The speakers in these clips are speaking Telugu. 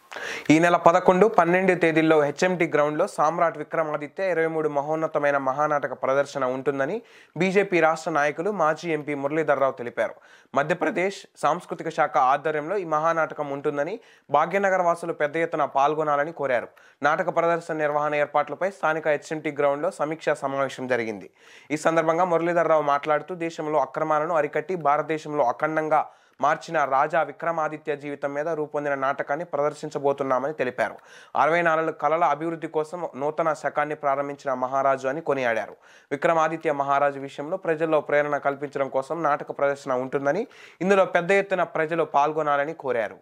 ఈ నెల పదకొండు పన్నెండు తేదీల్లో హెచ్ఎంటి గ్రౌండ్లో సామ్రాట్ విక్రమాదిత్య ఇరవై మూడు మహోన్నతమైన మహానాటక ప్రదర్శన ఉంటుందని బీజేపీ రాష్ట్ర నాయకులు మాజీ ఎంపీ మురళీధర్రావు తెలిపారు మధ్యప్రదేశ్ సాంస్కృతిక శాఖ ఆధ్వర్యంలో ఈ మహానాటకం ఉంటుందని భాగ్యనగర్ వాసులు పెద్ద ఎత్తున పాల్గొనాలని కోరారు నాటక ప్రదర్శన నిర్వహణ ఏర్పాట్లపై స్థానిక హెచ్ఎంటి గ్రౌండ్లో సమీక్షా సమావేశం జరిగింది ఈ సందర్భంగా మురళీధర్రావు మాట్లాడుతూ దేశంలో అక్రమాలను అరికట్టి భారతదేశంలో అఖండంగా మార్చిన రాజా విక్రమాదిత్య జీవితం మీద రూపొందిన నాటకాన్ని ప్రదర్శించబోతున్నామని తెలిపారు అరవై నాలుగు కళల అభివృద్ధి కోసం నూతన శకాన్ని ప్రారంభించిన మహారాజు అని కొనియాడారు విక్రమాదిత్య మహారాజు విషయంలో ప్రజల్లో ప్రేరణ కల్పించడం కోసం నాటక ప్రదర్శన ఉంటుందని ఇందులో పెద్ద ఎత్తున ప్రజలు పాల్గొనాలని కోరారు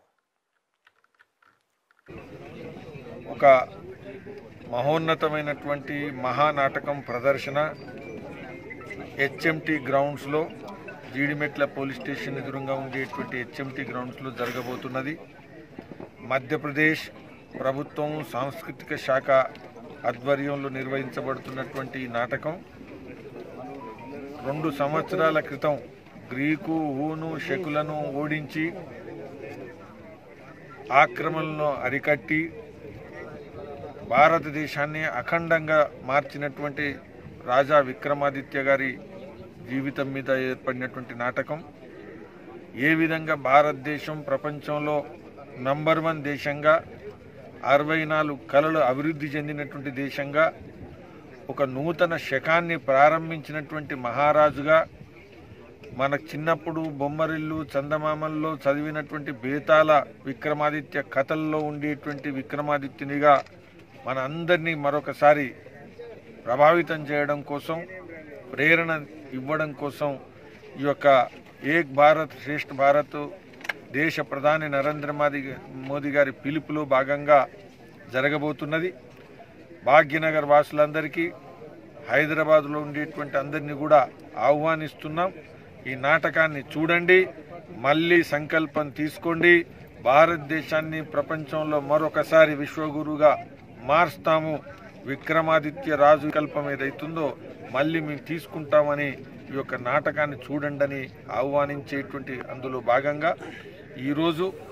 ఒక మహోన్నతమైనటువంటి మహానాటకం ప్రదర్శన హెచ్ఎంటి గ్రౌండ్స్లో జీడిమెట్ల పోలీస్ స్టేషన్ ఎదురుగా ఉండేటువంటి హెచ్ఎంటి గ్రౌండ్స్లో జరగబోతున్నది మధ్యప్రదేశ్ ప్రభుత్వం సాంస్కృతిక శాఖ ఆధ్వర్యంలో నిర్వహించబడుతున్నటువంటి ఈ నాటకం రెండు సంవత్సరాల క్రితం గ్రీకు హూను శకులను ఓడించి ఆక్రమణలను అరికట్టి భారతదేశాన్ని అఖండంగా మార్చినటువంటి రాజా విక్రమాదిత్య గారి జీవితం మీద ఏర్పడినటువంటి నాటకం ఏ విధంగా భారతదేశం ప్రపంచంలో నంబర్ వన్ దేశంగా అరవై నాలుగు కళలు అభివృద్ధి చెందినటువంటి దేశంగా ఒక నూతన శకాన్ని ప్రారంభించినటువంటి మహారాజుగా మన చిన్నప్పుడు బొమ్మరిల్లు చందమామల్లో చదివినటువంటి బేతాల విక్రమాదిత్య కథల్లో ఉండేటువంటి విక్రమాదిత్యునిగా మన అందరినీ మరొకసారి ప్రభావితం చేయడం కోసం ప్రేరణ ఇవ్వడం కోసం ఈ యొక్క ఏక్ భారత్ శ్రేష్ఠ భారత్ దేశ ప్రధాని నరేంద్ర మోదీ మోదీ గారి పిలుపులో భాగంగా జరగబోతున్నది భాగ్యనగర్ వాసులందరికీ హైదరాబాద్లో ఉండేటువంటి అందరినీ కూడా ఆహ్వానిస్తున్నాం ఈ నాటకాన్ని చూడండి మళ్ళీ సంకల్పం తీసుకోండి భారతదేశాన్ని ప్రపంచంలో మరొకసారి విశ్వగురుగా మారుస్తాము విక్రమాదిత్య రాజు కల్పం ఏదైతుందో మళ్ళీ మేము తీసుకుంటామని ఈ యొక్క నాటకాన్ని చూడండి అని ఆహ్వానించేటువంటి అందులో భాగంగా ఈరోజు